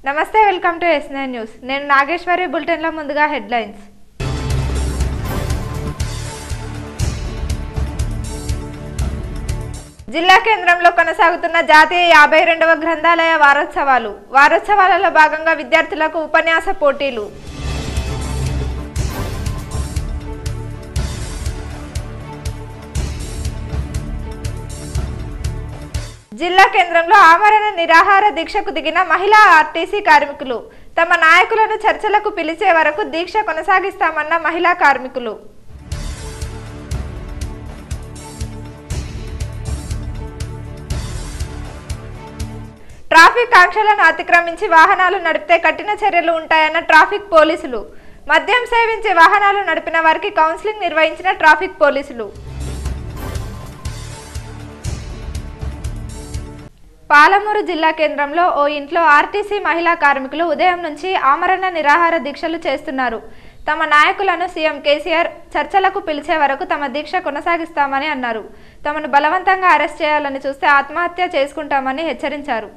నమస్తే welcome to S nine news నేను నాగేశ్వరి బులెటిన్లో ముందుగా హెడ్లైన్స్ జిల్లా కేంద్రంలో కొనసాగుతున్న జాతీయ యాభై రెండవ గ్రంథాలయ వారోత్సవాలు వారోత్సవాలలో భాగంగా విద్యార్థులకు ఉపన్యాస పోటీలు జిల్లా కేంద్రంలో ఆమరణ నిరాహార దీక్షకు దిగిన మహిళా ఆర్టీసీ కార్మికులు తమ నాయకులను చర్చలకు పిలిచే వరకు దీక్ష కొనసాగిస్తామన్న మహిళా కార్మికులు ట్రాఫిక్ ఆంక్షలను అతిక్రమించి వాహనాలు నడిపితే కఠిన చర్యలు ఉంటాయన్న ట్రాఫిక్ పోలీసులు మద్యం సేవించి వాహనాలు నడిపిన వారికి కౌన్సిలింగ్ నిర్వహించిన ట్రాఫిక్ పోలీసులు పాలమూరు జిల్లా కేంద్రంలో ఓ ఇంట్లో ఆర్టీసీ మహిళా కార్మికులు ఉదయం నుంచి ఆమరణ నిరాహార దీక్షలు చేస్తున్నారు తమ నాయకులను సీఎం కేసీఆర్ చర్చలకు పిలిచే వరకు తమ దీక్ష కొనసాగిస్తామని అన్నారు తమను బలవంతంగా అరెస్ట్ చేయాలని చూస్తే ఆత్మహత్య చేసుకుంటామని హెచ్చరించారు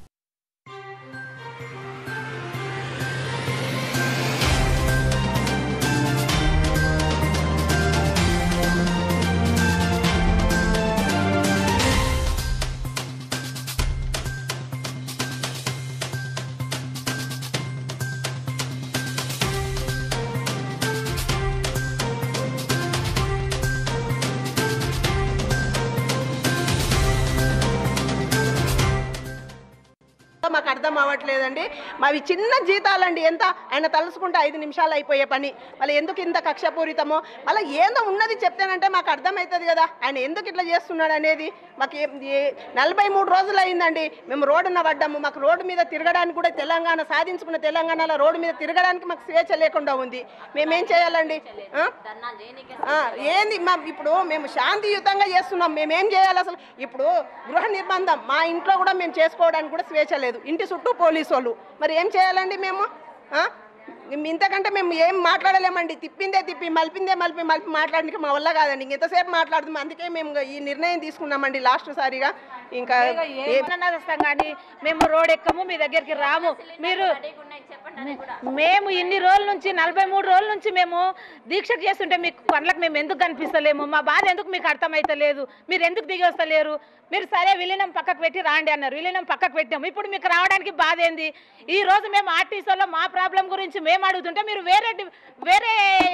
మాకు అర్థం అవ్వట్లేదండి మావి చిన్న జీతాలండి ఎంత ఆయన తలుసుకుంటే ఐదు నిమిషాలు అయిపోయే పని మళ్ళీ ఎందుకు ఇంత కక్షపూరితమో మళ్ళీ ఏందో ఉన్నది చెప్తానంటే మాకు అర్థమవుతుంది కదా ఆయన ఎందుకు ఇట్లా చేస్తున్నాడు అనేది మాకు ఏ- ఏ- నలభై మూడు రోజులు అయిందండి మేము రోడ్డున పడ్డాము మాకు రోడ్డు మీద తిరగడానికి కూడా తెలంగాణ సాధించుకున్న తెలంగాణలో రోడ్డు మీద తిరగడానికి మాకు స్వేచ్ఛ లేకుండా ఉంది మేమేం చేయాలండి ఆ? ఆ, ఏంది మా ఇప్పుడు మేము శాంతియుతంగా చేస్తున్నాం మేమేం చేయాలి అసలు ఇప్పుడు గృహ నిర్బంధం మా ఇంట్లో కూడా మేము చేసుకోవడానికి కూడా స్వేచ్ఛ లేదు ఇంటి చుట్టూ పోలీసు వాళ్ళు మరి ఏం చేయాలండి మేము ఆ? మేము ఇంతకంటే మేము ఏం మాట్లాడలేమండి తిప్పిందే తిప్పి మలిపిందే మలిపి మలిపి మాట్లాడడానికి మా వల్ల కాదండి ఇంక ఎంతసేపు మాట్లాడుతున్నాం అందుకే మేము ఈ నిర్ణయం తీసుకున్నామండి లాస్ట్ సారిగా ఇంకా ఏ- ఏమన్నా వస్తాం కానీ మేము రోడ్ ఎక్కము మీ దగ్గరికి రాము మీరు మేము ఇన్ని రోజుల నుంచి నలభై మూడు రోజుల నుంచి మేము దీక్ష చేస్తుంటే మీకు కళ్ళకి మేము ఎందుకు కనిపిస్తలేము మా బాధ ఎందుకు మీకు అర్థమైతలేదు మీరు ఎందుకు దిగి వస్తలేరు మీరు సరే విలీనం పక్కకు పెట్టి రాండి అన్నారు విలీనం పక్కకు పెట్టాము ఇప్పుడు మీకు రావడానికి బాధ ఏంది ఈ రోజు మేము ఆర్టీసీలో మా ప్రాబ్లం గురించి మేము అడుగుతుంటే మీరు వేరే డి- వేరే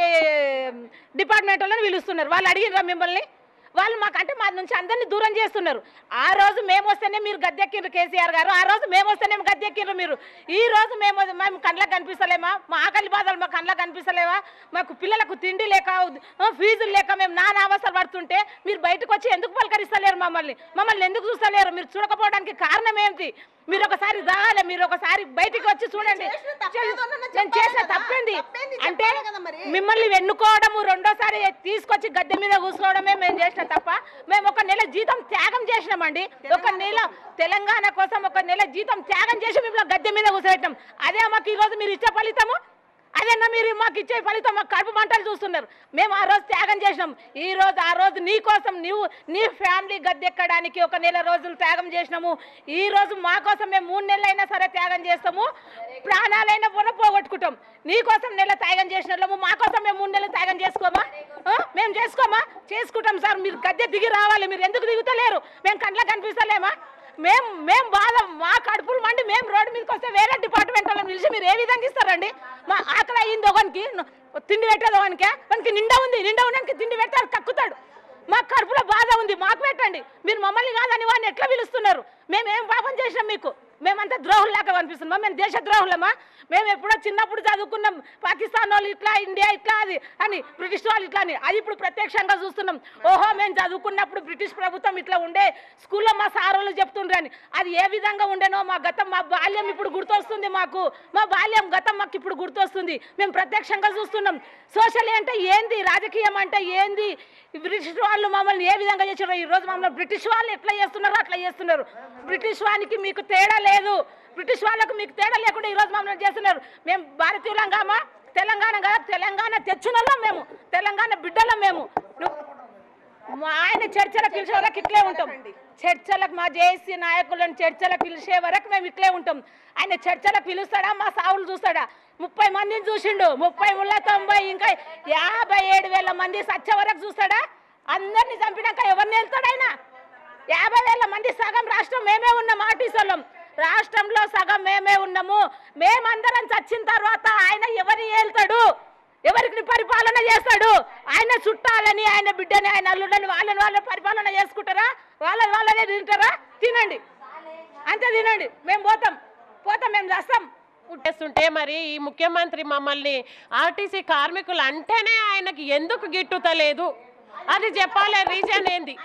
డిపార్ట్మెంట్ వాళ్ళని పిలుస్తున్నారు వాళ్ళు అడిగినరా మిమ్మల్ని వాళ్ళు మాకు అంటే మా నుంచి అందరినీ దూరం చేస్తున్నారు ఆ రోజు మేము వస్తేనే మీరు గద్దెక్కిండ్రు కేసీఆర్ గారు ఆ రోజు మేము వస్తేనే గద్దెక్కిండ్రు మీరు ఈ రోజు మేము మేము కళ్ళకు కనిపిస్తలేమా మా ఆకలి బాధలు మా కళ్ళకు కనిపిస్తలేవా మాకు పిల్లలకు తిండి లేక ఆ, ఫీజులు లేక మేము నానా అవసరం పడుతుంటే మీరు బయటకు వచ్చి ఎందుకు పలకరిస్తలేరు మమ్మల్ని మమ్మల్ని ఎందుకు చూస్తలేరు మీరు చూడకపోవడానికి కారణం ఏంటి మీరు ఒకసారి రావాలి మీరు ఒకసారి బయటికి వచ్చి చూడండి చేసిన తప్పేదోనన్నా నేను చెప్పాలి చేసిన కదా. తప్పేంది తప్పేంది అంటే చెప్పాలి కదా మరి. మిమ్మల్ని వెన్నుకోవడము రెండోసారి తీసుకొచ్చి గద్దె మీద కూర్చోవడమే మేము చేసిన తప్ప మేము ఒక నెల జీతం త్యాగం చేసినామండి ఒక నెల తెలంగాణ కోసం ఒక నెల జీతం త్యాగం చేసి మిమ్మల్ని గద్దె మీద కూర్చోబెట్టాం అదే మాకు ఈ రోజు మీరు ఇచ్చే ఫలితము అదేనా మీరు మాకు ఇచ్చే ఫలితం మాకు కడుపు మంటలు చూస్తున్నారు మేము ఆ రోజు త్యాగం చేసినాం ఈ రోజు ఆ రోజు నీ కోసం నువ్వు నీ ఫ్యామిలీ గద్దెక్కడానికి ఒక నెల రోజులు త్యాగం చేసినాము ఈ రోజు మా కోసం మేము మూడు నెలలైనా సరే త్యాగం చేస్తాము ప్రాణాలైనా కూడా పోగొట్టుకుంటాం నీ కోసం నెల త్యాగం చేసిన వాళ్ళము మా కోసం మేము మూడు నెలలు త్యాగం చేసుకోమా ఆ? మేము చేసుకోమా చేసుకుంటాం సార్ మీరు గద్దె దిగి రావాలి మీరు ఎందుకు దిగుతలేరు మేము కంట్లో కనిపిస్తలేమా మేము మేము బాధ మా కడుపులు మండి మేము రోడ్డు మీదకి వస్తే వేరే డిపార్ట్మెంట్ వాళ్ళని పిలిచి మీరు ఏ విధంగా ఇస్తారండి మా ఆకలి అయ్యింది ఒకనికి తిండి పెట్టేది ఒకనికి మనకి నిండా ఉంది నిండా ఉండడానికి తిండి పెడతారు కక్కుతాడు మా కడుపులో బాధ ఉంది మాకు పెట్టండి మీరు మమ్మల్ని కాదని వాడిని ఎట్లా పిలుస్తున్నారు మేము ఏం పాపం చేసినాం మీకు మేమంతా ద్రోహుల్లాగా కనిపిస్తున్నాం మేము దేశ ద్రోహులమా మేము ఎప్పుడో చిన్నప్పుడు చదువుకున్నాం పాకిస్తాన్ వాళ్ళు ఇట్లా ఇండియా ఇట్లా అది అని బ్రిటిష్ వాళ్ళు ఇట్లా అని అది ఇప్పుడు ప్రత్యక్షంగా చూస్తున్నాం ఓహో మేము చదువుకున్నప్పుడు బ్రిటిష్ ప్రభుత్వం ఇట్లా ఉండే స్కూల్లో మా సారోళ్ళు చెప్తుండ్రు అని అది ఏ విధంగా ఉండేనో మా గతం మా బాల్యం ఇప్పుడు గుర్తొస్తుంది మాకు మా బాల్యం గతం మాకు ఇప్పుడు గుర్తొస్తుంది మేము ప్రత్యక్షంగా చూస్తున్నాం సోషల్ అంటే ఏంది రాజకీయం అంటే ఏంది ఈ బ్రిటిష్ వాళ్ళు మమ్మల్ని ఏ విధంగా చేసారో ఈ రోజు మమ్మల్ని బ్రిటిష్ వాళ్ళు ఎట్లా చేస్తున్నారో అట్లా చేస్తున్నారు బ్రిటిష్ వానికి మీకు తేడా లేదు బ్రిటిష్ వాళ్ళకు మీకు తేడా లేకుండా ఈ రోజు మమ్మల్ని చేస్తున్నారు మేము భారతీయులంగామా తెలంగాణ కదా తెలంగాణ తెచ్చునలో మేము తెలంగాణ బిడ్డలం మేము నువ్వు మా ఆయన చర్చలకు పిలిచే వరకు ఇట్లే ఉంటాం చర్చలకు మా జేఏసీ నాయకులను చర్చలకు పిలిచే వరకు మేము ఇట్లే ఉంటాం ఆయన చర్చలకు పిలుస్తాడా మా సావులు చూస్తాడా ముప్పై మందిని చూసిండు ముప్పై ముళ్ళ తొంభై ఇంకా యాభై ఏడు వేల మంది సచ్చే వరకు చూస్తాడా అందరిని చంపినాక ఎవరిని వెళ్తాడు ఆయన యాభై వేల మంది సగం రాష్ట్రం మేమే ఉన్నాం ఆర్టీసీలం రాష్ట్రంలో సగం మేమే ఉన్నాము మేమందరం చచ్చిన తర్వాత ఆయన ఎవరిని వెళ్తాడు ఎవరికి పరిపాలన చేస్తాడు ఆయన చుట్టాలని ఆయన బిడ్డని ఆయన అల్లుడని వాళ్ళని వాళ్ళ పరిపాలన చేసుకుంటారా వాళ్ళని వాళ్ళనే తింటారా తినండి అంతే తినండి మేము పోతాం పోతాం మేము చేస్తాం చేస్తుంటే మరి ఈ ముఖ్యమంత్రి మమ్మల్ని ఆర్టీసీ కార్మికులు అంటేనే ఆయనకి ఎందుకు గిట్టుతలేదు అది చెప్పాలి రీజన్ ఏంది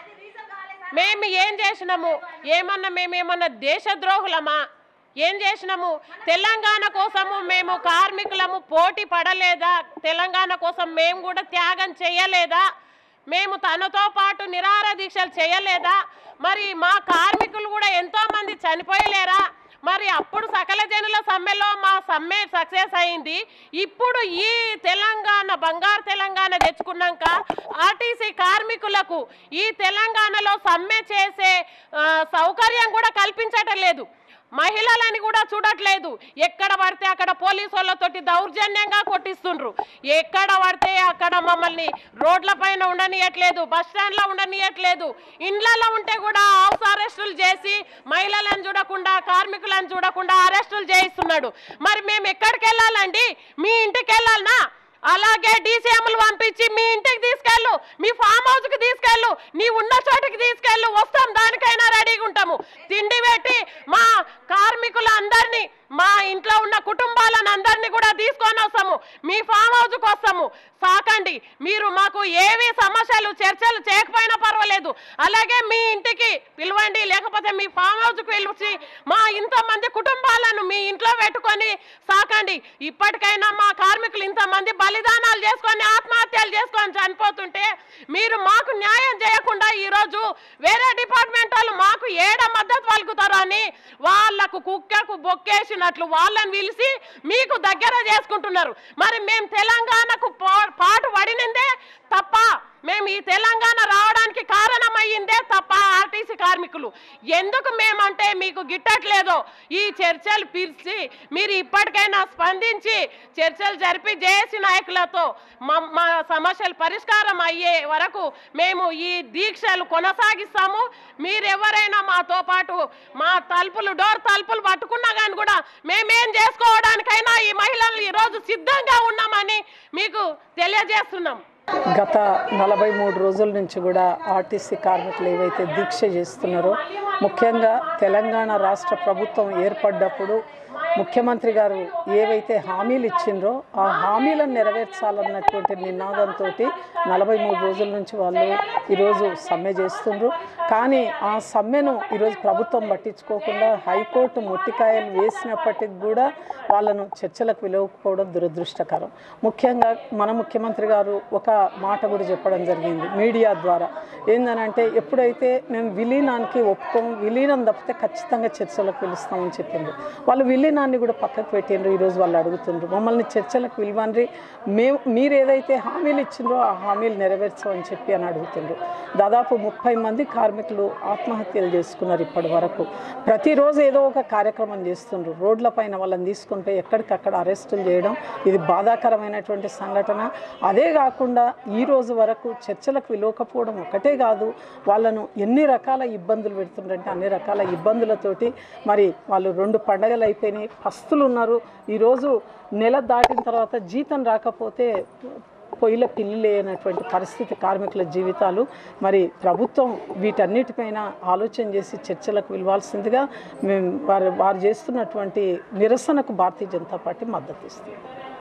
మేము ఏం చేసినాము ఏమన్నా మేమేమన్నా దేశద్రోహులమా ఏం చేసినాము తెలంగాణ కోసము మేము కార్మికులము పోటీ పడలేదా తెలంగాణ కోసం మేము కూడా త్యాగం చేయలేదా మేము తనతో పాటు నిరాహార దీక్షలు చేయలేదా మరి మా కార్మికులు కూడా ఎంతో మంది చనిపోయలేరా మరి అప్పుడు సకల జనుల సమ్మెలో మా సమ్మె సక్సెస్ అయింది ఇప్పుడు ఈ తెలంగాణ బంగారు తెలంగాణ తెచ్చుకున్నాక ఆర్టీసీ కార్మికులకు ఈ తెలంగాణలో సమ్మె చేసే ఆ, సౌకర్యం కూడా కల్పించటం లేదు మహిళలని కూడా చూడట్లేదు ఎక్కడ పడితే అక్కడ పోలీసు వాళ్ళతోటి దౌర్జన్యంగా కొట్టిస్తుండ్రు ఎక్కడ పడితే అక్కడ మమ్మల్ని రోడ్ల పైన ఉండనియట్లేదు బస్ స్టాండ్లో ఉండనియట్లేదు ఇండ్లలో ఉంటే కూడా హౌస్ అరెస్టులు చేసి మహిళలను చూడకుండా కార్మికులను చూడకుండా అరెస్టులు చేయిస్తున్నాడు మరి మేము ఎక్కడికి వెళ్ళాలండి మీ ఇంటికి వెళ్ళాలనా అలాగే డీసీఎంలు పంపించి మీ ఇంటికి తీసుకెళ్ళు మీ ఫామ్ హౌస్ కి తీసుకెళ్ళు నీ ఉన్న చోటికి తీసుకెళ్ళు వస్తాం దానికైనా రెడీగా ఉంటాము తిండి పెట్టి మా కార్మికులందరినీ మా ఇంట్లో ఉన్న కుటుంబాలను అందరినీ కూడా తీసుకొని వస్తాము మీ ఫామ్ హౌస్కి వస్తాము సాకండి మీరు మాకు ఏవి సమస్యలు చర్చలు చేయకపోయినా పర్వాలేదు అలాగే మీ ఇంటికి పిలవండి లేకపోతే మీ ఫామ్ హౌస్కి పిలిచి మా ఇంతమంది కుటుంబాలను మీ ఇంట్లో పెట్టుకొని సాకండి ఇప్పటికైనా మా కార్మికులు ఇంతమంది బలిదానాలు చేసుకొని ఆత్మహత్యలు చేసుకొని చనిపోతుంటే మీరు మాకు న్యాయం చేయకుండా ఈరోజు వేరే డిపార్ట్మెంట్ వాళ్ళు మాకు ఏడ మద్దతు పలుకుతారు అని వాళ్ళకు కుక్కకు బొక్కేసినట్లు వాళ్ళని పిలిచి మీకు దగ్గర చేసుకుంటున్నారు మరి మేము తెలంగాణకు పో- పాటు పడినందే తప్ప మేము ఈ తెలంగాణ రావడానికి కారణమయ్యిందే తప్ప ఆర్టీసీ కార్మికులు ఎందుకు మేమంటే మీకు గిట్టట్లేదో ఈ చర్చలు పిలిచి మీరు ఇప్పటికైనా స్పందించి చర్చలు జరిపి జేఏసీ నాయకులతో మా మా సమస్యలు పరిష్కారం అయ్యే వరకు మేము ఈ దీక్షలు కొనసాగిస్తాము మీరెవరైనా మాతో పాటు మా తలుపులు డోర్ తలుపులు పట్టుకున్నా కానీ కూడా మేమేం చేసుకోవడానికైనా ఈ మహిళలు ఈరోజు సిద్ధంగా ఉన్నామని మీకు తెలియజేస్తున్నాం గత నలభై మూడు రోజుల నుంచి కూడా ఆర్టీసీ కార్మికులు ఏవైతే దీక్ష చేస్తున్నారో ముఖ్యంగా తెలంగాణ రాష్ట్ర ప్రభుత్వం ఏర్పడ్డప్పుడు ముఖ్యమంత్రి గారు ఏవైతే హామీలు ఇచ్చిండ్రో ఆ హామీలను నెరవేర్చాలన్నటువంటి నినాదంతో నలభై మూడు రోజుల నుంచి వాళ్ళు ఈరోజు సమ్మె చేస్తుండ్రు కానీ ఆ సమ్మెను ఈరోజు ప్రభుత్వం పట్టించుకోకుండా హైకోర్టు మొట్టికాయలు వేసినప్పటికి కూడా వాళ్ళను చర్చలకు పిలవకపోవడం దురదృష్టకరం ముఖ్యంగా మన ముఖ్యమంత్రి గారు ఒక మాట కూడా చెప్పడం జరిగింది మీడియా ద్వారా ఏందనంటే ఎప్పుడైతే మేము విలీనానికి ఒప్పుకోము విలీనం తప్పితే ఖచ్చితంగా చర్చలకు పిలుస్తామని చెప్పిండ్రు వాళ్ళు విలీనాన్ని కూడా పక్కకు పెట్టిండ్రు ఈరోజు వాళ్ళు అడుగుతుండ్రు మమ్మల్ని చర్చలకు పిలవండి మేము మీరు ఏదైతే హామీలు ఇచ్చిండ్రో ఆ హామీలు నెరవేర్చమని చెప్పి అని అడుగుతుండ్రు దాదాపు ముప్పై మంది కార్మికులు ఆత్మహత్యలు చేసుకున్నారు ఇప్పటి వరకు ప్రతిరోజు ఏదో ఒక కార్యక్రమం చేస్తుండ్రు రోడ్ల పైన వాళ్ళని తీసుకుంటే ఎక్కడికక్కడ అరెస్టులు చేయడం ఇది బాధాకరమైనటువంటి సంఘటన అదే కాకుండా ఈ రోజు వరకు చర్చలకు విలోకపోవడం ఒకటే కాదు వాళ్ళను ఎన్ని రకాల ఇబ్బందులు పెడుతుండ్రంటే అన్ని రకాల ఇబ్బందులతోటి మరి వాళ్ళు రెండు పండగలు అయిపోయినాయి పస్తులు ఉన్నారు ఈరోజు నెల దాటిన తర్వాత జీతం రాకపోతే పొయ్యిల పిల్లి అనేటువంటి పరిస్థితి కార్మికుల జీవితాలు మరి ప్రభుత్వం వీటన్నిటిపైన ఆలోచన చేసి చర్చలకు పిలవాల్సిందిగా మేము వారు వారు చేస్తున్నటువంటి నిరసనకు భారతీయ జనతా పార్టీ మద్దతు ఇస్తుంది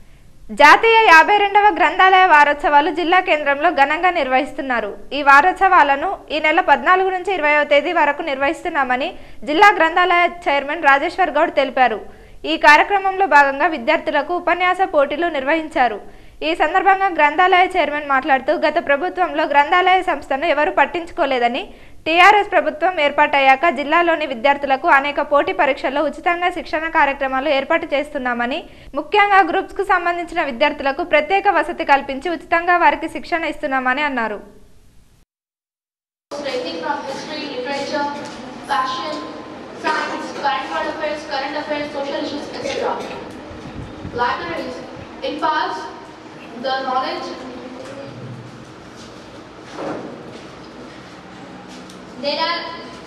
జాతీయ యాభై రెండవ గ్రంథాలయ వారోత్సవాలు జిల్లా కేంద్రంలో ఘనంగా నిర్వహిస్తున్నారు ఈ వారోత్సవాలను ఈ నెల పద్నాలుగు నుంచి ఇరవైవ తేదీ వరకు నిర్వహిస్తున్నామని జిల్లా గ్రంథాలయ చైర్మన్ రాజేశ్వర్ గౌడ్ తెలిపారు ఈ కార్యక్రమంలో భాగంగా విద్యార్థులకు ఉపన్యాస పోటీలు నిర్వహించారు ఈ సందర్భంగా గ్రంథాలయ చైర్మన్ మాట్లాడుతూ గత ప్రభుత్వంలో గ్రంథాలయ సంస్థను ఎవరూ పట్టించుకోలేదని టీఆర్ఎస్ ప్రభుత్వం ఏర్పాటయ్యాక జిల్లాలోని విద్యార్థులకు అనేక పోటీ పరీక్షల్లో ఉచితంగా శిక్షణ కార్యక్రమాలు ఏర్పాటు చేస్తున్నామని ముఖ్యంగా గ్రూప్స్ కు సంబంధించిన విద్యార్థులకు ప్రత్యేక వసతి కల్పించి ఉచితంగా వారికి శిక్షణ ఇస్తున్నామని అన్నారు ranging from history, literature, fashion, science, current world affairs, current affairs, social issues, etc. Libraries imparts the knowledge. There are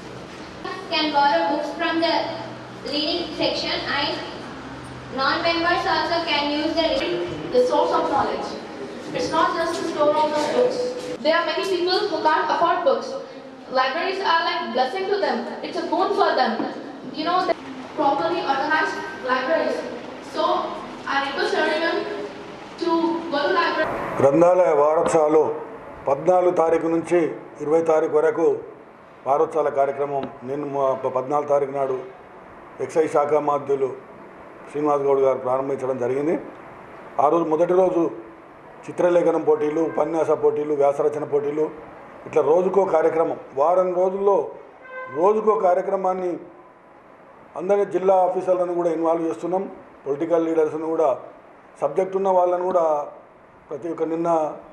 can borrow books from the reading section and non-members also can use the reading. the source of knowledge. It's not just a storehouse of books. There are many people who can't afford books. Libraries are like blessing to them. It's a boon for them. You know, they properly organized libraries. So I request everyone to go to library. గ్రంథాలయ వారోత్సవాలు పద్నాలుగు తారీఖు నుంచి ఇరవై తారీఖు వరకు వారోత్సవాల కార్యక్రమం నేను మా- పద్నాలుగు తారీఖు నాడు ఎక్సైజ్ శాఖ మాధ్యులు శ్రీనివాస్ గౌడ్ గారు ప్రారంభించడం జరిగింది ఆ రోజు మొదటి రోజు చిత్రలేఖనం పోటీలు ఉపన్యాస పోటీలు వ్యాసరచన పోటీలు ఇట్లా రోజుకో కార్యక్రమం వారం రోజుల్లో రోజుకో కార్యక్రమాన్ని అందరి జిల్లా ఆఫీసర్లను కూడా ఇన్వాల్వ్ చేస్తున్నాం పొలిటికల్ లీడర్స్ని కూడా సబ్జెక్ట్ ఉన్న వాళ్ళని కూడా ప్రతి ఒక్క నిన్న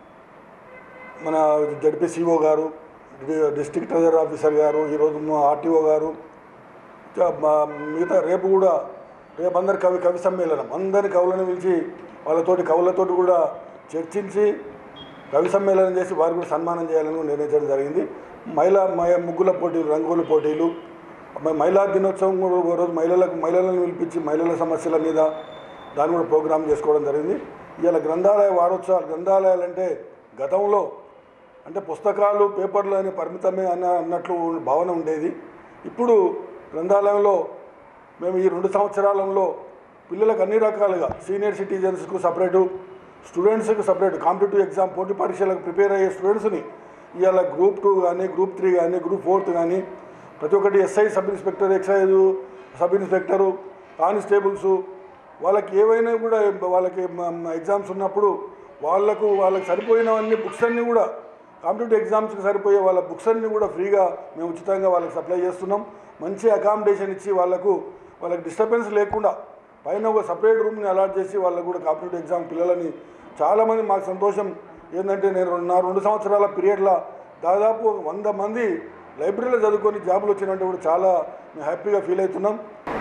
మన జడ్పీసీఓ గారు డి- డిస్ట్రిక్ట్ ట్రెజర్ ఆఫీసర్ గారు ఈరోజు మా ఆర్టీఓ గారు చ- మా- మిగతా రేపు కూడా రేపు అందరి కవి కవి సమ్మేళనం అందరి కవులను పిలిచి వాళ్ళతోటి కవులతోటి కూడా చర్చించి కవి సమ్మేళనం చేసి వారు కూడా సన్మానం చేయాలని కూడా నిర్ణయించడం జరిగింది మహిళా మహ- ముగ్గుల పోటీలు రంగుల పోటీలు మ- మహిళా దినోత్సవం కూడా ఒక రోజు మహిళలకు మహిళలను పిలిపించి మహిళల సమస్యల మీద దాన్ని కూడా ప్రోగ్రామ్ చేసుకోవడం జరిగింది ఇవాళ గ్రంథాలయ వారోత్సవాలు గ్రంథాలయాలు అంటే గతంలో అంటే పుస్తకాలు పేపర్లు అని పరిమితమే అన్న అన్నట్లు భావన ఉండేది ఇప్పుడు గ్రంథాలయంలో మేము ఈ రెండు సంవత్సరాలలో పిల్లలకు అన్ని రకాలుగా సీనియర్ సిటిజన్స్కు సపరేటు స్టూడెంట్స్కి సపరేట్ కాంపిటేటివ్ ఎగ్జామ్ పోటీ పరీక్షలకు ప్రిపేర్ అయ్యే స్టూడెంట్స్ని ఇవాళ గ్రూప్ టూ కానీ గ్రూప్ త్రీ కానీ గ్రూప్ ఫోర్త్ కానీ ప్రతి ఒక్కటి SI sub inspector excise sub inspector constables వాళ్ళకి ఏవైనా కూడా వాళ్ళకి ఎగ్జామ్స్ ఉన్నప్పుడు వాళ్ళకు వాళ్ళకి సరిపోయినవన్నీ బుక్స్ అన్నీ కూడా కాంపిటేటివ్ ఎగ్జామ్స్కి సరిపోయే వాళ్ళ బుక్స్ అన్నీ కూడా ఫ్రీగా మేము ఉచితంగా వాళ్ళకి సప్లై చేస్తున్నాం మంచి అకామిడేషన్ ఇచ్చి వాళ్ళకు వాళ్ళకి డిస్టర్బెన్స్ లేకుండా పైన ఒక సపరేట్ రూమ్ని అలాట్ చేసి వాళ్ళకు కూడా కాంపిటేటివ్ ఎగ్జామ్ పిల్లలని చాలామంది మాకు సంతోషం ఏంటంటే నేను రెండు- నా రెండు సంవత్సరాల పీరియడ్లో దాదాపు ఒక వంద మంది లైబ్రరీలో చదువుకొని జాబులు వచ్చినట్టు కూడా చాలా మేము హ్యాపీగా ఫీల్ అవుతున్నాం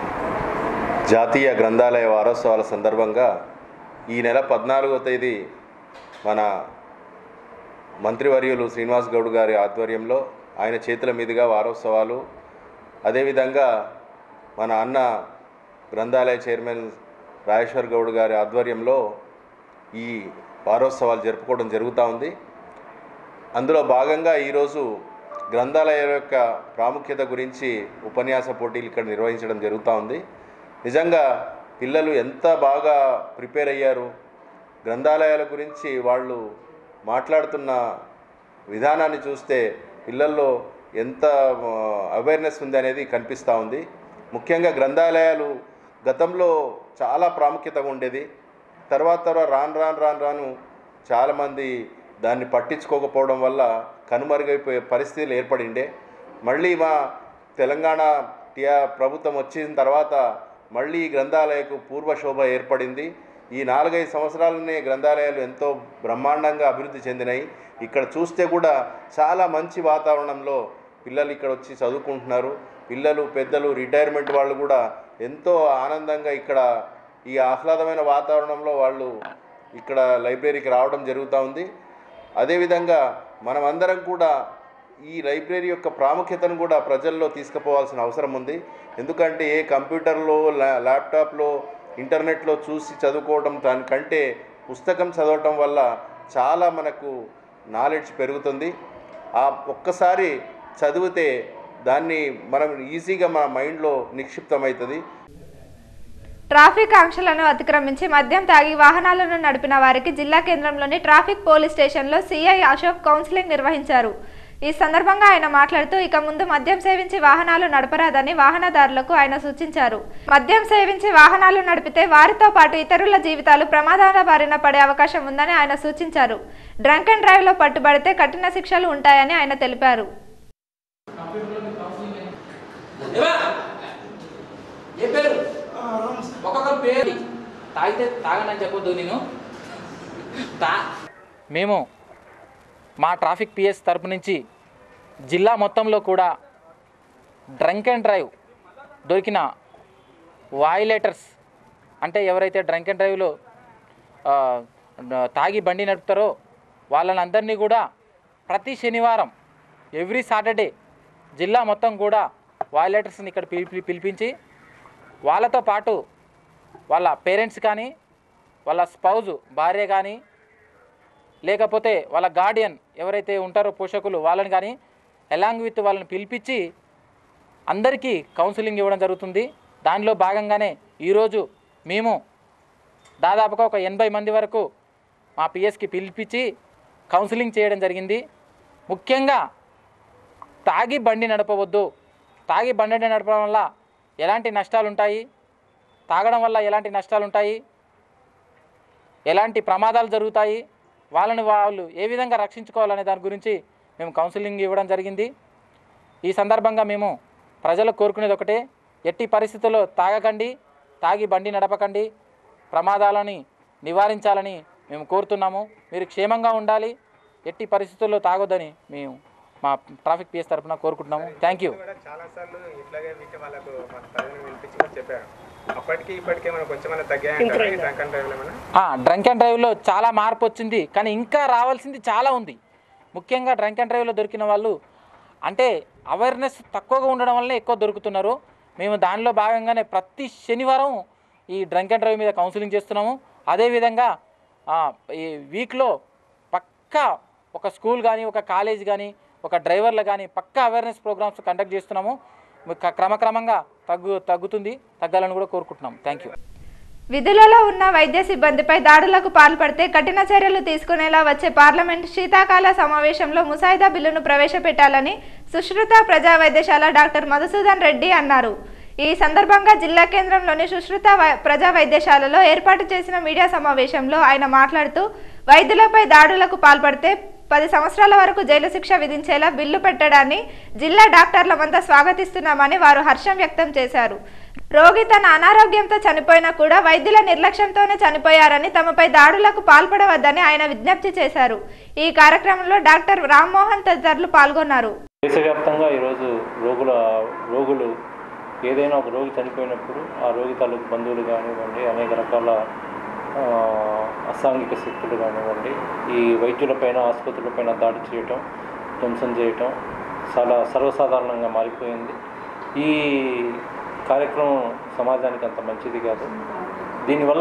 జాతీయ గ్రంథాలయ వారోత్సవాల సందర్భంగా ఈ నెల పద్నాలుగో తేదీ మన మంత్రివర్యులు శ్రీనివాస్ గౌడ్ గారి ఆధ్వర్యంలో ఆయన చేతుల మీదుగా వారోత్సవాలు అదేవిధంగా మన అన్న గ్రంథాలయ చైర్మన్ రాజేశ్వర్ గౌడ్ గారి ఆధ్వర్యంలో ఈ వారోత్సవాలు జరుపుకోవడం జరుగుతూ ఉంది అందులో భాగంగా ఈరోజు గ్రంథాలయాల యొక్క ప్రాముఖ్యత గురించి ఉపన్యాస పోటీలు ఇక్కడ నిర్వహించడం జరుగుతూ ఉంది నిజంగా పిల్లలు ఎంత బాగా ప్రిపేర్ అయ్యారు గ్రంథాలయాల గురించి వాళ్ళు మాట్లాడుతున్న విధానాన్ని చూస్తే పిల్లల్లో ఎంత అవేర్నెస్ ఉంది అనేది కనిపిస్తూ ఉంది ముఖ్యంగా గ్రంథాలయాలు గతంలో చాలా ప్రాముఖ్యతగా ఉండేది తర్వాత తర్వాత రాను రాను రాను రాను చాలామంది దాన్ని పట్టించుకోకపోవడం వల్ల కనుమరుగైపోయే పరిస్థితులు ఏర్పడిండే మళ్ళీ మా తెలంగాణ టిఆర్ ప్రభుత్వం వచ్చిన తర్వాత మళ్ళీ ఈ గ్రంథాలయకు పూర్వశోభ ఏర్పడింది ఈ నాలుగైదు సంవత్సరాలనే గ్రంథాలయాలు ఎంతో బ్రహ్మాండంగా అభివృద్ధి చెందినాయి ఇక్కడ చూస్తే కూడా చాలా మంచి వాతావరణంలో పిల్లలు ఇక్కడ వచ్చి చదువుకుంటున్నారు పిల్లలు పెద్దలు రిటైర్మెంట్ వాళ్ళు కూడా ఎంతో ఆనందంగా ఇక్కడ ఈ ఆహ్లాదమైన వాతావరణంలో వాళ్ళు ఇక్కడ లైబ్రరీకి రావడం జరుగుతూ ఉంది అదేవిధంగా మనమందరం కూడా ఈ లైబ్రరీ యొక్క ప్రాముఖ్యతను కూడా ప్రజల్లో తీసుకుపోవాల్సిన అవసరం ఉంది ఎందుకంటే ఏ కంప్యూటర్లో ల్యా ల్యాప్టాప్లో ఇంటర్నెట్లో చూసి చదువుకోవడం దానికంటే పుస్తకం చదవటం వల్ల చాలా మనకు నాలెడ్జ్ పెరుగుతుంది ఆ ఒక్కసారి చదివితే దాన్ని మనం ఈజీగా మన మైండ్లో నిక్షిప్తమవుతుంది ట్రాఫిక్ ఆంక్షలను అతిక్రమించి మద్యం తాగి వాహనాలను నడిపిన వారికి జిల్లా కేంద్రంలోని ట్రాఫిక్ పోలీస్ స్టేషన్లో సిఐ అశోక్ కౌన్సిలింగ్ నిర్వహించారు ఈ సందర్భంగా ఆయన మాట్లాడుతూ ఇక ముందు మద్యం సేవించి వాహనాలు నడపరాదని వాహనదారులకు ఆయన సూచించారు మద్యం సేవించి వాహనాలు నడిపితే వారితో పాటు ఇతరుల జీవితాలు ప్రమాదాల బారిన పడే అవకాశం ఉందని ఆయన సూచించారు డ్రంక్ అండ్ డ్రైవ్ లో పట్టుబడితే కఠిన శిక్షలు ఉంటాయని ఆయన తెలిపారు ఏవా? ఏ పేరు ఒక్కొక్కరు పేరు తాగితే తాగనని చెప్పొద్దు నేను తా మేము మా ట్రాఫిక్ పిఎస్ తరపు నుంచి జిల్లా మొత్తంలో కూడా డ్రంక్ అండ్ డ్రైవ్ దొరికిన వాయిలేటర్స్ అంటే ఎవరైతే డ్రంక్ అండ్ డ్రైవ్లో ఆ, తాగి బండి నడుపుతారో వాళ్ళని అందరినీ కూడా ప్రతి శనివారం ఎవ్రీ సాటర్డే జిల్లా మొత్తం కూడా వాయిలేటర్స్ని ఇక్కడ పిలిపి పిలిపించి వాళ్ళతో పాటు వాళ్ళ పేరెంట్స్ కానీ వాళ్ళ స్పౌజ్ భార్య కానీ లేకపోతే వాళ్ళ గార్డియన్ ఎవరైతే ఉంటారో పోషకులు వాళ్ళని కానీ అలాంగ్ విత్ వాళ్ళని పిలిపించి అందరికీ కౌన్సిలింగ్ ఇవ్వడం జరుగుతుంది దానిలో భాగంగానే ఈరోజు మేము దాదాపుగా ఒక ఎనభై మంది వరకు మా పిఎస్కి పిలిపించి కౌన్సిలింగ్ చేయడం జరిగింది ముఖ్యంగా తాగి బండి నడపవద్దు తాగి బండి నడపడం వల్ల ఎలాంటి నష్టాలు ఉంటాయి తాగడం వల్ల ఎలాంటి నష్టాలు ఉంటాయి ఎలాంటి ప్రమాదాలు జరుగుతాయి వాళ్ళని వాళ్ళు ఏ విధంగా రక్షించుకోవాలనే దాని గురించి మేము కౌన్సిలింగ్ ఇవ్వడం జరిగింది ఈ సందర్భంగా మేము ప్రజలకు కోరుకునేది ఒకటే ఎట్టి పరిస్థితుల్లో తాగకండి తాగి బండి నడపకండి ప్రమాదాలని నివారించాలని మేము కోరుతున్నాము మీరు క్షేమంగా ఉండాలి ఎట్టి పరిస్థితుల్లో తాగొద్దని మేము మా ట్రాఫిక్ పిఎస్ తరఫున కోరుకుంటున్నాము థ్యాంక్ యూ కూడా చాలా సార్లు ఇట్లాగే వీటి వాళ్ళకు మన తల్లిని పిలిపించి కూడా చెప్పారు అప్పటికి ఇప్పటికే మనం కొంచెం తగ్గాయంటారా ఈ డ్రంక్ అండ్ డ్రైవ్లు ఏమైనా డ్రంక్ అండ్ డ్రైవ్లో చాలా మార్పు వచ్చింది కానీ ఇంకా రావాల్సింది చాలా ఉంది ముఖ్యంగా డ్రంక్ అండ్ డ్రైవ్లో దొరికిన వాళ్ళు అంటే అవేర్నెస్ తక్కువగా ఉండడం వల్లనే ఎక్కువ దొరుకుతున్నారు మేము దానిలో భాగంగానే ప్రతి శనివారం ఈ డ్రంక్ అండ్ డ్రైవ్ మీద కౌన్సిలింగ్ చేస్తున్నాము అదేవిధంగా ఆ, ఈ వీక్లో పక్కా ఒక స్కూల్ కానీ ఒక కాలేజ్ కానీ ఒక డ్రైవర్లు కానీ పక్కా అవేర్నెస్ ప్రోగ్రామ్స్ కండక్ట్ చేస్తున్నాము క- క్రమక్రమంగా తగ్గు తగ్గుతుంది తగ్గాలని కూడా కోరుకుంటున్నాం థ్యాంక్ యూ విధులలో ఉన్న వైద్య సిబ్బందిపై దాడులకు పాల్పడితే కఠిన చర్యలు తీసుకునేలా వచ్చే పార్లమెంట్ శీతాకాల సమావేశంలో ముసాయిదా బిల్లును ప్రవేశపెట్టాలని సుశ్రుత ప్రజా వైద్యశాల డాక్టర్ మధుసూదన్ రెడ్డి అన్నారు ఈ సందర్భంగా జిల్లా కేంద్రంలోని సుశ్రుత వై- ప్రజా వైద్యశాలలో ఏర్పాటు చేసిన మీడియా సమావేశంలో ఆయన మాట్లాడుతూ వైద్యులపై దాడులకు పాల్పడితే పది సంవత్సరాల వరకు జైలు శిక్ష విధించేలా బిల్లు పెట్టడాన్ని జిల్లా డాక్టర్లమంతా స్వాగతిస్తున్నామని వారు హర్షం వ్యక్తం చేశారు రోగి తన అనారోగ్యంతో చనిపోయినా కూడా వైద్యుల నిర్లక్ష్యంతోనే చనిపోయారని తమపై దాడులకు పాల్పడవద్దని ఆయన విజ్ఞప్తి చేశారు ఈ కార్యక్రమంలో డాక్టర్ రామ్మోహన్ తదితరులు పాల్గొన్నారు దేశవ్యాప్తంగా ఈరోజు రోగుల రోగులు ఏదైనా ఒక రోగి చనిపోయినప్పుడు ఆ రోగి తాలూకు బంధువులు కానివ్వండి అనేక రకాల ఆ, అసాంఘిక శక్తులు కానివ్వండి ఈ వైద్యులపైన ఆసుపత్రులపైన దాడి చేయటం ధ్వంసం చేయటం చాలా సర్వసాధారణంగా మారిపోయింది ఈ కార్యక్రమం సమాజానికి అంత మంచిది కాదు దీనివల్ల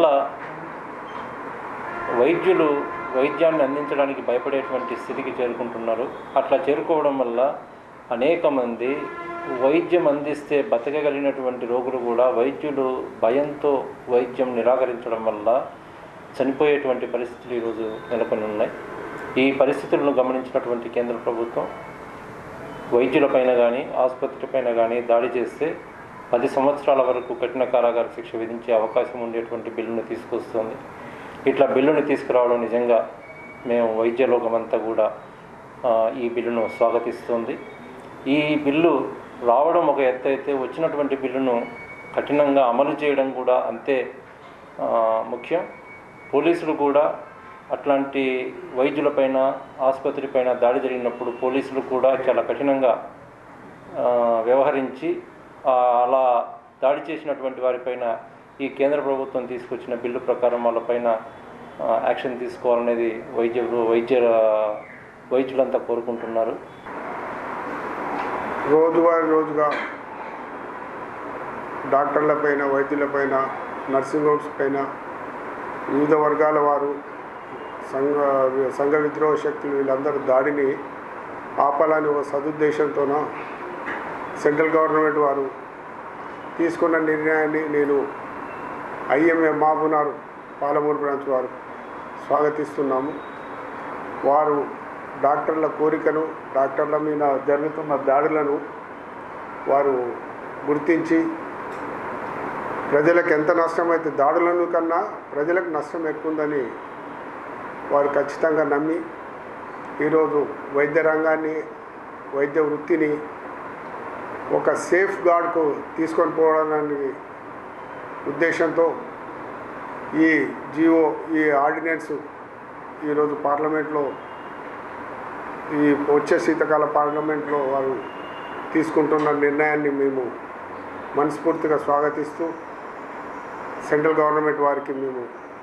వైద్యులు వైద్యాన్ని అందించడానికి భయపడేటువంటి స్థితికి చేరుకుంటున్నారు అట్లా చేరుకోవడం వల్ల అనేక మంది వైద్యం అందిస్తే బతకగలిగినటువంటి రోగులు కూడా వైద్యులు భయంతో వైద్యం నిరాకరించడం వల్ల చనిపోయేటువంటి పరిస్థితులు ఈరోజు నెలకొని ఉన్నాయి ఈ పరిస్థితులను గమనించినటువంటి కేంద్ర ప్రభుత్వం వైద్యులపైన కానీ ఆసుపత్రిపైన కానీ దాడి చేస్తే పది సంవత్సరాల వరకు కఠిన కారాగార శిక్ష విధించే అవకాశం ఉండేటువంటి బిల్లును తీసుకొస్తుంది ఇట్లా బిల్లుని తీసుకురావడం నిజంగా మేము వైద్య లోకమంతా కూడా ఆ, ఈ బిల్లును స్వాగతిస్తుంది ఈ బిల్లు రావడం ఒక ఎత్తు అయితే వచ్చినటువంటి బిల్లును కఠినంగా అమలు చేయడం కూడా అంతే ఆ, ముఖ్యం పోలీసులు కూడా అట్లాంటి వైద్యులపైన ఆసుపత్రిపైన దాడి జరిగినప్పుడు పోలీసులు కూడా చాలా కఠినంగా ఆ, వ్యవహరించి ఆ, అలా దాడి చేసినటువంటి వారిపైన ఈ కేంద్ర ప్రభుత్వం తీసుకొచ్చిన బిల్లు ప్రకారం వాళ్ళపైన ఆ, యాక్షన్ తీసుకోవాలనేది వైద్యులు వైద్య వైద్యులంతా కోరుకుంటున్నారు రోజువారీ రోజుగా డాక్టర్లపైన వైద్యులపైన నర్సింగ్ హోమ్స్ పైన వివిధ వర్గాల వారు సంఘ సంఘ విద్రోహ శక్తులు వీళ్ళందరూ దాడిని ఆపాలని ఒక సదుద్దేశంతోన సెంట్రల్ గవర్నమెంట్ వారు తీసుకున్న నిర్ణయాన్ని నేను ఐఎంఏ మాబునార్ పాలమూరు బ్రాంచ్ వారు స్వాగతిస్తున్నాము వారు డాక్టర్ల కోరికను డాక్టర్ల మీద జరుగుతున్న దాడులను వారు గుర్తించి ప్రజలకు ఎంత నష్టమైతే దాడులను కన్నా ప్రజలకు నష్టం ఎక్కువ ఉందని వారు ఖచ్చితంగా నమ్మి ఈరోజు వైద్య రంగాన్ని వైద్య వృత్తిని ఒక సేఫ్ గార్డ్కు తీసుకొని పోవడానికి ఉద్దేశంతో ఈ జియో ఈ ఆర్డినెన్స్ ఈరోజు పార్లమెంట్లో ఈ వచ్చే శీతకాల పార్లమెంట్లో వారు తీసుకుంటున్న నిర్ణయాన్ని మేము మనస్ఫూర్తిగా స్వాగతిస్తూ సెంట్రల్ గవర్నమెంట్ వారికి మేము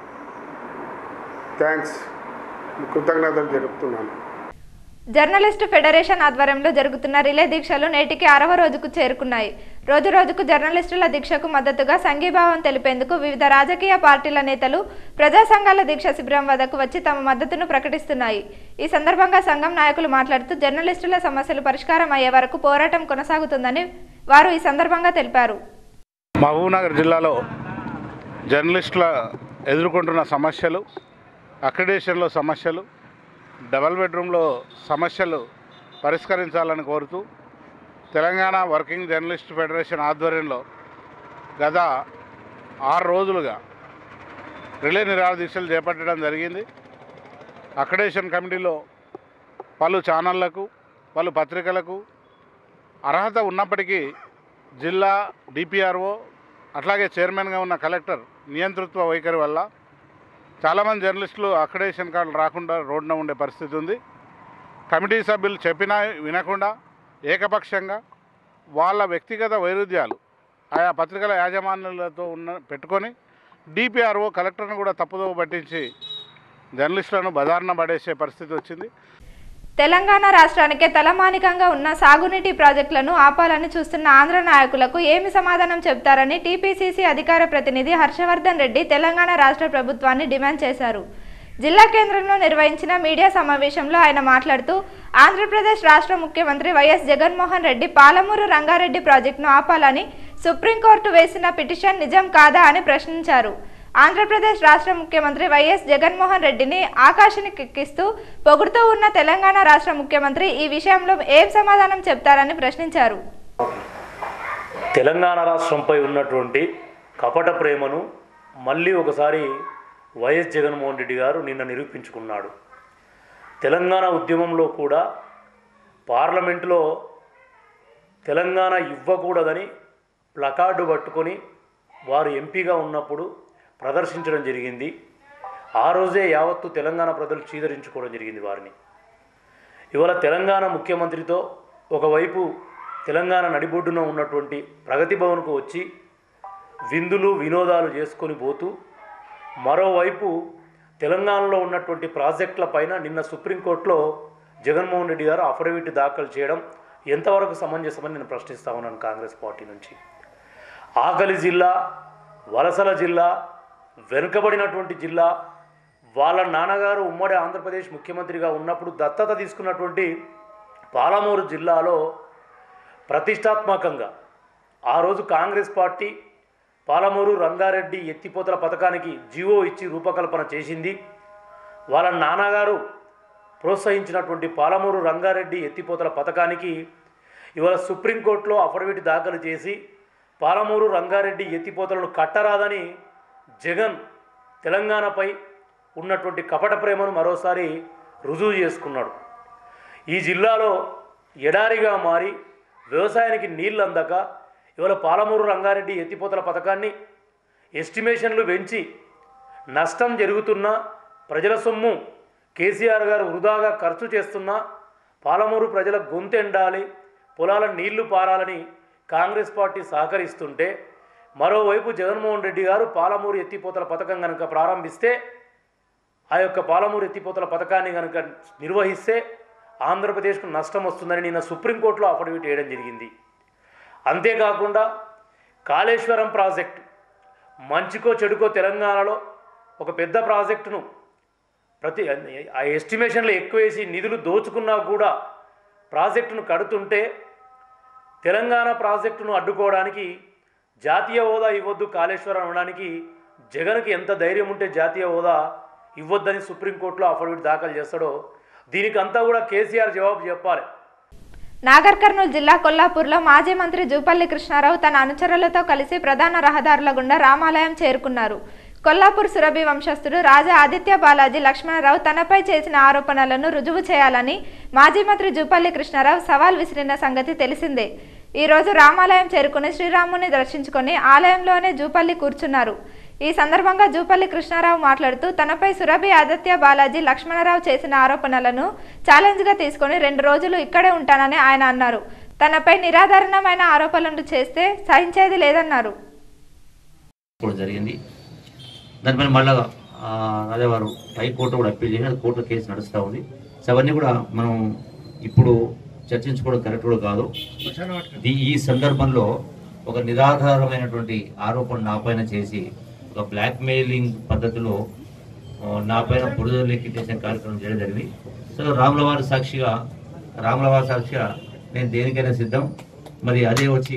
థ్యాంక్స్ కృతజ్ఞతలు జరుపుతున్నాను జర్నలిస్టు ఫెడరేషన్ ఆధ్వర్యంలో జరుగుతున్న రిలే దీక్షలు నేటికి అరవ రోజుకు చేరుకున్నాయి రోజు రోజుకు జర్నలిస్టుల దీక్షకు మద్దతుగా సంఘీభావం తెలిపేందుకు వివిధ రాజకీయ పార్టీల నేతలు ప్రజా సంఘాల దీక్ష శిబిరం వద్దకు వచ్చి తమ మద్దతును ప్రకటిస్తున్నాయి ఈ సందర్భంగా సంఘం నాయకులు మాట్లాడుతూ జర్నలిస్టుల సమస్యలు పరిష్కారం అయ్యే వరకు పోరాటం కొనసాగుతుందని వారు ఈ సందర్భంగా తెలిపారు మహబూబ్నగర్ జిల్లాలో జర్నలిస్టుల ఎదుర్కొంటున్న సమస్యలు అక్రిడేషన్లో సమస్యలు డబల్ బెడ్రూమ్లో సమస్యలు పరిష్కరించాలని కోరుతూ తెలంగాణ వర్కింగ్ జర్నలిస్ట్ ఫెడరేషన్ ఆధ్వర్యంలో గత ఆరు రోజులుగా రిలే నిరాహార దీక్షలు చేపట్టడం జరిగింది అక్రిడేషన్ కమిటీలో పలు ఛానళ్లకు పలు పత్రికలకు అర్హత ఉన్నప్పటికీ జిల్లా డిపిఆర్ఓ అట్లాగే చైర్మన్గా ఉన్న కలెక్టర్ నియంతృత్వ వైఖరి వల్ల చాలామంది జర్నలిస్టులు అక్రిడేషన్ కార్డులు రాకుండా రోడ్డున ఉండే పరిస్థితి ఉంది కమిటీ సభ్యులు చెప్పినా వినకుండా ఏకపక్షంగా వాళ్ళ వ్యక్తిగత వైరుధ్యాలు ఆయా పత్రికల యాజమాన్యాలతో ఉన్న పెట్టుకొని డిపిఆర్ఓ కలెక్టర్ను కూడా తప్పుదోవ పట్టించి జర్నలిస్టులను బదారణ పడేసే పరిస్థితి వచ్చింది తెలంగాణ రాష్ట్రానికే తలమానికంగా ఉన్న సాగునీటి ప్రాజెక్టులను ఆపాలని చూస్తున్న ఆంధ్ర నాయకులకు ఏమి సమాధానం చెబుతారని టీపీసీసీ అధికార ప్రతినిధి హర్షవర్ధన్ రెడ్డి తెలంగాణ రాష్ట్ర ప్రభుత్వాన్ని డిమాండ్ చేశారు జిల్లా కేంద్రంలో నిర్వహించిన మీడియా సమావేశంలో ఆయన మాట్లాడుతూ ఆంధ్రప్రదేశ్ రాష్ట్ర ముఖ్యమంత్రి వైఎస్ జగన్మోహన్ రెడ్డి పాలమూరు రంగారెడ్డి ప్రాజెక్టును ఆపాలని సుప్రీంకోర్టు వేసిన పిటిషన్ నిజం కాదా అని ప్రశ్నించారు ఆంధ్రప్రదేశ్ రాష్ట్ర ముఖ్యమంత్రి వైఎస్ జగన్మోహన్ రెడ్డిని ఆకాశానికి ఎక్కిస్తూ పొగుడుతూ ఉన్న తెలంగాణ రాష్ట్ర ముఖ్యమంత్రి ఈ విషయంలో ఏం సమాధానం చెప్తారని ప్రశ్నించారు తెలంగాణ రాష్ట్రంపై ఉన్నటువంటి కపట ప్రేమను మళ్ళీ ఒకసారి వైఎస్ జగన్మోహన్ రెడ్డి గారు నిన్న నిరూపించుకున్నాడు తెలంగాణ ఉద్యమంలో కూడా పార్లమెంటులో తెలంగాణ ఇవ్వకూడదని ప్లకార్డు పట్టుకొని వారు ఎంపీగా ఉన్నప్పుడు ప్రదర్శించడం జరిగింది ఆ రోజే యావత్తు తెలంగాణ ప్రజలు చీదరించుకోవడం జరిగింది వారిని ఇవాళ తెలంగాణ ముఖ్యమంత్రితో ఒకవైపు తెలంగాణ నడిబొడ్డున ఉన్నటువంటి ప్రగతి భవన్కు వచ్చి విందులు వినోదాలు చేసుకొని పోతూ మరోవైపు తెలంగాణలో ఉన్నటువంటి ప్రాజెక్టుల పైన నిన్న సుప్రీంకోర్టులో జగన్మోహన్ రెడ్డి గారు అఫిడవిట్ దాఖలు చేయడం ఎంతవరకు సమంజసమని నేను ప్రశ్నిస్తా ఉన్నాను కాంగ్రెస్ పార్టీ నుంచి ఆకలి జిల్లా వలసల జిల్లా వెనుకబడినటువంటి జిల్లా వాళ్ళ నాన్నగారు ఉమ్మడి ఆంధ్రప్రదేశ్ ముఖ్యమంత్రిగా ఉన్నప్పుడు దత్తత తీసుకున్నటువంటి పాలమూరు జిల్లాలో ప్రతిష్టాత్మకంగా ఆ రోజు కాంగ్రెస్ పార్టీ పాలమూరు రంగారెడ్డి ఎత్తిపోతల పథకానికి జీవో ఇచ్చి రూపకల్పన చేసింది వాళ్ళ నాన్నగారు ప్రోత్సహించినటువంటి పాలమూరు రంగారెడ్డి ఎత్తిపోతల పథకానికి ఇవాళ సుప్రీంకోర్టులో అఫిడవిట్ దాఖలు చేసి పాలమూరు రంగారెడ్డి ఎత్తిపోతలను కట్టరాదని జగన్ తెలంగాణపై ఉన్నటువంటి కపట ప్రేమను మరోసారి రుజువు చేసుకున్నాడు ఈ జిల్లాలో ఎడారిగా మారి వ్యవసాయానికి నీళ్ళు అందక ఇవాళ పాలమూరు రంగారెడ్డి ఎత్తిపోతల పథకాన్ని ఎస్టిమేషన్లు పెంచి నష్టం జరుగుతున్నా ప్రజల సొమ్ము కేసీఆర్ గారు వృధాగా ఖర్చు చేస్తున్నా పాలమూరు ప్రజల గొంతెండాలి పొలాల నీళ్లు పారాలని కాంగ్రెస్ పార్టీ సహకరిస్తుంటే మరోవైపు జగన్మోహన్ రెడ్డి గారు పాలమూరు ఎత్తిపోతల పథకం కనుక ప్రారంభిస్తే ఆ యొక్క పాలమూరు ఎత్తిపోతల పథకాన్ని కనుక నిర్వహిస్తే ఆంధ్రప్రదేశ్కు నష్టం వస్తుందని నిన్న సుప్రీంకోర్టులో అఫిడవిట్ వేయడం జరిగింది అంతేకాకుండా కాళేశ్వరం ప్రాజెక్టు మంచికో చెడుకో తెలంగాణలో ఒక పెద్ద ప్రాజెక్టును ప్రతి ఆ ఎస్టిమేషన్లు ఎక్కువ వేసి నిధులు దోచుకున్నా కూడా ప్రాజెక్టును కడుతుంటే తెలంగాణ ప్రాజెక్టును అడ్డుకోవడానికి జాతీయ హోదా ఇవ్వద్దు కాళేశ్వరం అనడానికి జగన్కి ఎంత ధైర్యం ఉంటే జాతీయ హోదా ఇవ్వద్దని సుప్రీంకోర్టులో అఫిడవిట్ దాఖలు చేస్తాడో దీనికి అంతా కూడా కేసీఆర్ జవాబు చెప్పాలి నాగర్ కర్నూలు జిల్లా కొల్లాపూర్లో మాజీ మంత్రి జూపల్లి కృష్ణారావు తన అనుచరులతో కలిసి ప్రధాన రహదారుల గుండా రామాలయం చేరుకున్నారు కొల్లాపూర్ సురభి వంశస్థుడు రాజా ఆదిత్య బాలాజీ లక్ష్మణరావు తనపై చేసిన ఆరోపణలను రుజువు చేయాలని మాజీ మంత్రి జూపల్లి కృష్ణారావు సవాల్ విసిరిన సంగతి తెలిసిందే ఈ రోజు రామాలయం చేరుకుని శ్రీరాముని దర్శించుకొని ఆలయంలోనే జూపల్లి కూర్చున్నారు ఈ సందర్భంగా జూపల్లి కృష్ణారావు మాట్లాడుతూ తనపై సురభి ఆదిత్య బాలాజీ లక్ష్మణరావు చేసిన ఆరోపణలను ఛాలెంజ్గా తీసుకొని రెండు రోజులు ఇక్కడే ఉంటానని ఆయన అన్నారు తనపై నిరాధారణమైన ఆరోపణలు చేస్తే సహించేది లేదన్నారు కూడా జరిగింది దానిపైన మళ్ళా ఆ, అదే వారు హైకోర్టు కూడా అప్పీల్ చేసి అది కోర్టులో కేసు నడుస్తూ ఉంది సో అవన్నీ కూడా మనం ఇప్పుడు చర్చించుకోవడం కరెక్ట్ కూడా కాదు ఈ- ఈ సందర్భంలో ఒక నిరాధారమైనటువంటి ఆరోపణ నా పైన చేసి ఒక బ్లాక్ మెయిలింగ్ పద్ధతిలో ఆ, నా పైన బురద లెక్కించేసే కార్యక్రమం చేయడం జరిగింది సో రాములవారి సాక్షిగా రాములవారి సాక్షిగా నేను దేనికైనా సిద్ధం మరి అదే వచ్చి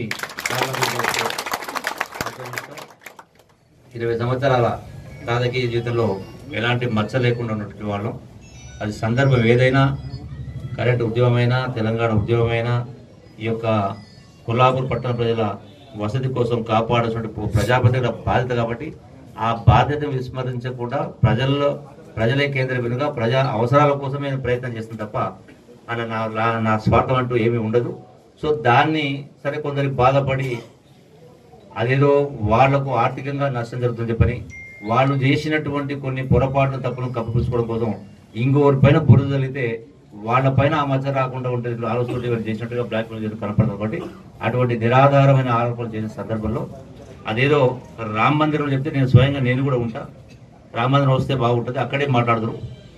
ఇరవై సంవత్సరాల రాజకీయ జీవితంలో ఎలాంటి మచ్చ లేకుండా ఉన్నటువంటి వాళ్ళం అది సందర్భం ఏదైనా కరెంట్ ఉద్యమమైనా తెలంగాణ ఉద్యమమైనా ఈ యొక్క కొల్లాపూర్ పట్టణ ప్రజల వసతి కోసం కాపాడాల్సిన ప్రజాప్రతినిధుల బాధ్యత కాబట్టి ఆ బాధ్యతను విస్మరించకుండా ప్రజల్లో ప్రజలే కేంద్ర బిందుగా ప్రజా అవసరాల కోసం నేను ప్రయత్నం చేస్తాను తప్ప అలా నా నా- నా స్వార్థం అంటూ ఏమీ ఉండదు సో దాన్ని సరే కొందరికి బాధపడి అదేదో వాళ్లకు ఆర్థికంగా నష్టం జరుగుతుంది చెప్పని వాళ్ళు చేసినటువంటి కొన్ని పొరపాట్లు తప్పులను కప్పిపుచ్చుకోవడం కోసం ఇంకోరి పైన బురద జరిగితే వాళ్ళ పైన ఆ మచ్చ రాకుండా ఉంటే ఆలోచన వీళ్ళు చేసినట్టుగా బ్లాక్ మెయిల్ చేసి కనపడదు కాబట్టి అటువంటి నిరాధారమైన ఆరోపణలు చేసిన సందర్భంలో అదేదో రామ మందిరం చెప్తే నేను స్వయంగా నేను కూడా ఉంటా రామ మందిరం వస్తే బాగుంటుంది అక్కడే మాట్లాడదురు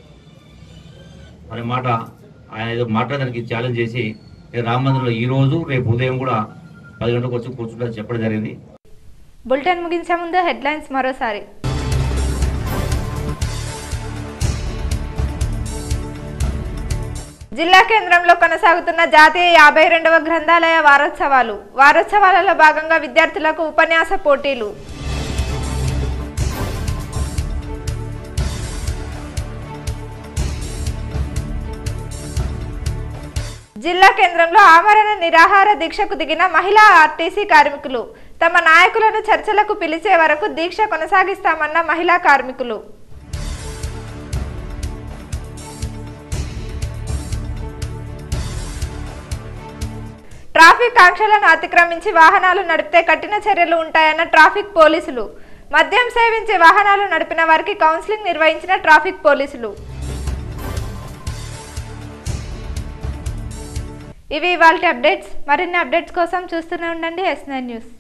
అనే మాట ఆయన ఏదో మాట్లాడడానికి ఛాలెంజ్ చేసి నేను రామ మందిరంలో ఈ రోజు రేపు ఉదయం కూడా పది గంటలకు వచ్చి కూర్చుంటా చెప్పడం జరిగింది బులెటిన్ ముగించే ముందు హెడ్లైన్స్ మరోసారి జిల్లా కేంద్రంలో కొనసాగుతున్న జాతీయ యాభై రెండవ గ్రంథాలయ వారోత్సవాలు వారోత్సవాలలో భాగంగా విద్యార్థులకు ఉపన్యాస పోటీలు జిల్లా కేంద్రంలో ఆమరణ నిరాహార దీక్షకు దిగిన మహిళా ఆర్టీసీ కార్మికులు తమ నాయకులను చర్చలకు పిలిచే వరకు దీక్ష కొనసాగిస్తామన్న మహిళా కార్మికులు ట్రాఫిక్ ఆంక్షలను అతిక్రమించి వాహనాలు నడిపితే కఠిన చర్యలు ఉంటాయన్న ట్రాఫిక్ పోలీసులు మద్యం సేవించి వాహనాలు నడిపిన వారికి కౌన్సిలింగ్ నిర్వహించిన ట్రాఫిక్ పోలీసులు ఇవి ఇవాళ అప్డేట్స్ మరిన్ని అప్డేట్స్ కోసం చూస్తూనే ఉండండి ఎస్ నైన్ న్యూస్